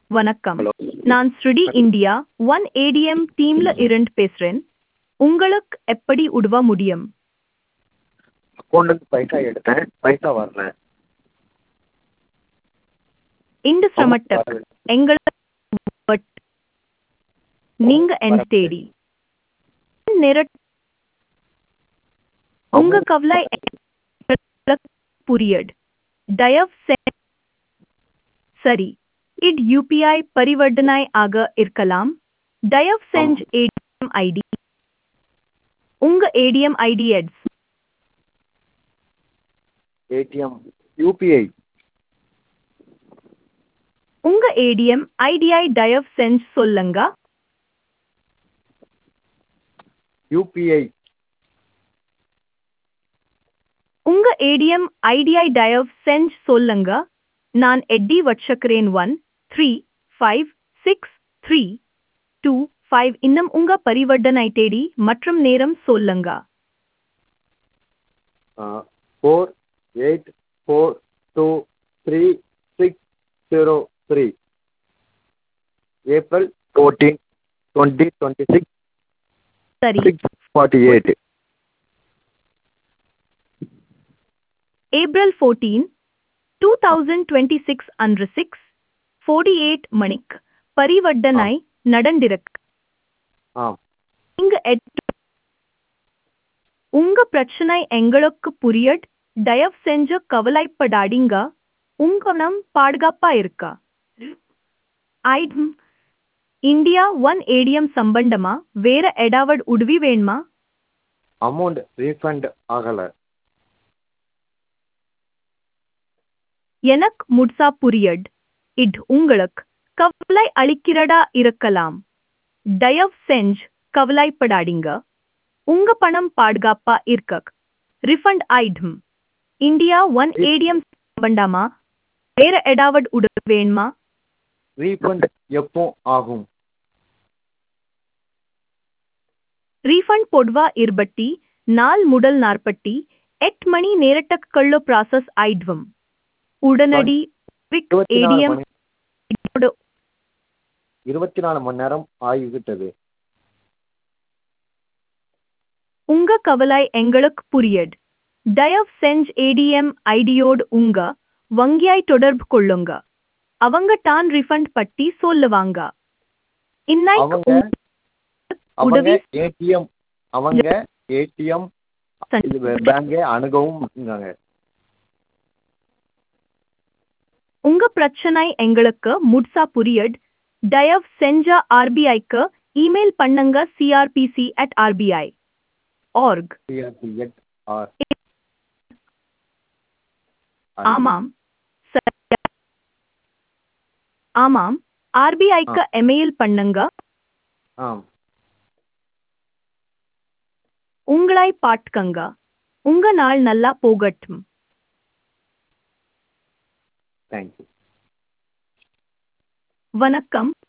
வணக்கம் ஹலோ நான் ஸ்ருடி இந்தியா ஒன் ஏடிஎம் டீம்ல இருந்து பேசுறேன் உங்களுக்கு எப்படி உதவ முடியும் அக்கௌண்ட்டுக்கு பைசா எடுத்தேன் பைசா வரல இந்த சிரமத்தை எங்களுக்கு வட்- நீங்க என் தேடி நிரட் உங்க கவலை எங்களுக்கு புரியட் தயவு செ- சரி இது யூபிஐ பரிவர்த்தனை ஆக இருக்கலாம் தயவு செஞ்சு ஏடிஎம் ஐடி உங்க ஏடிஎம் ஐடி எட்ஸ் ஏடிஎம் யூபிஐ உங்க ஏடிஎம் ஐடிஐ தயவு செஞ்சு சொல்லுங்க யூபிஐ உங்க ஏடிஎம் ஐடிஐ தயவு செஞ்சு சொல்லுங்க நான் எட்டி வச்சுக்கிறேன் one three five six three two five இன்னும் உங்க பரிவர்த்தனை தேடி மற்றும் நேரம் சொல்லுங்க four eight four two three six zero three April fourteen twenty twenty six சரி six forty eight April fourteen two thousand twenty six அன்று சிக்ஸ் ஃபோர்ட்டி எயிட் மணிக்கு பரிவர்த்தனை நடந்திருக்கு ஆ இங்க எட்டு உங்க பிரச்சனை எங்களுக்கு புரியட் தயவு செஞ்சு கவலைப்படாதீங்க உங்க நம் பாதுகாப்பா இருக்கா ஐட்டம் இந்தியா ஒன் ஏடிஎம் சம்பந்தமா வேற ஏதாவது உதவி வேணுமா அமௌண்ட் ரீஃபண்ட் ஆகலை எனக்கு முட்சா புரியட் இது உங்களுக்கு கவலை அளிக்கிறதா இருக்கலாம் தயவு செஞ்சு கவலைப்படாதீங்க உங்க பணம் பாதுகாப்பா இருக்க refund item India one ATM சம்பந்தமா வேற ஏதாவது உதவி வேணுமா ரீஃபண்ட் எப்போ ஆகும் ரீஃபண்ட் பொதுவா இருபட்டி நாள் முதல் நாற்பட்டி எட்டு மணி நேரத்துக்குள்ள ப்ராசஸ் ஆயிடுவோம் உடனடி இருபத்தி நாலு ஏடிஎம் மணி இருபத்தி நாலு மணி நேரம் ஆகிவிட்டது உங்க கவலை எங்களுக்கு புரியட் தயவு செஞ்சு ஏடிஎம் ஐடியோடு உங்க வங்கியாய் தொடர்பு கொள்ளுங்க அவங்க தான் ரிஃபண்ட் பட்டி சொல்லுவாங்க இன்னைக்கு அவங்க உங்க அவங்க உதவி ஏடிஎம் அவங்க ஏடிஎம் இது பேங்கே அணுகவும் இருந்தாங்க உங்க பிரச்சனை எங்களுக்கு முட்சா புரியட் தயவு செஞ்ச ஆர்பிஐக்கு இமெயில் பண்ணுங்க CRPC at RBI org CRP ed R ஆமாம் சரி. ஆமாம் ஆர்பிஐக்கு எமெயில் பண்ணுங்க ஆம் உங்களை பாட்டுக்கங்க உங்க நாள் நல்லா போகட்டும் தேங்க்யூ வணக்கம்